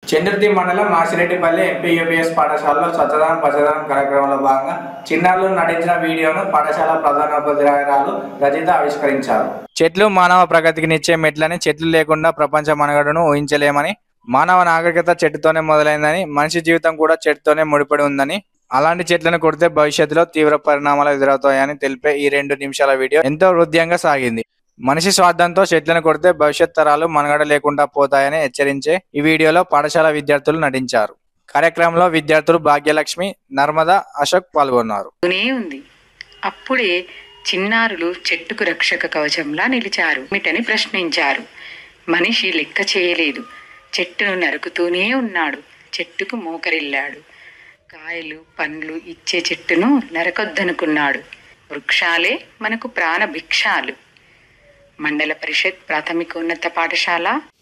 చంద్రతి మండలం మాసిరెడ్డిపల్లి MP UPS పాఠశాలలో స్వచ్ఛదనం పచ్చదనం కార్యక్రమంలో భాగంగా చిన్నారులు నటించిన వీడియోను పాఠశాల ప్రధానోపాధ్యాయురాలు రజిత ఆవిష్కరించారు చెట్లు మానవ ప్రగతికి నిచ్చే మెట్లని చెట్లు లేకుండా ప్రపంచ మనుగడను ఊహించలేమని మానవ నాగరికత చెట్టుతోనే మొదలైందని మనిషి జీవితం కూడా చెట్టుతోనే ముడిపడి ఉందని అలాంటి చెట్లను కొడితే భవిష్యత్తులో తీవ్ర పరిణామాలు ఎదురవుతాయని తెలిపే ఈ రెండు నిమిషాల వీడియో ఎంతో హృదయంగా సాగింది మనిషి స్వార్థంతో చెట్లను కొడితే భవిష్యత్ తరాలు మనుగడ లేకుండా పోతాయని హెచ్చరించే ఈ వీడియోలో పాఠశాల విద్యార్థులు నటించారు కార్యక్రమంలో విద్యార్థులు భాగ్యలక్ష్మి నర్మద అశోక్ పాల్గొన్నారు నే ఉంది అప్పుడే చిన్నారులు చెట్టుకు రక్షక కవచంలా నిలిచారు మిటని ప్రశ్నించారు మనిషి లెక్క చేయలేదు చెట్టును నరుకుతూనే ఉన్నాడు చెట్టుకు మోకరిల్లాడు కాయలు పండ్లు ఇచ్చే చెట్టును నరకొద్దనుకున్నాడు వృక్షాలే మనకు ప్రాణ భిక్షాలు మండల పరిషత్ ప్రాథమికోన్నత పాఠశాల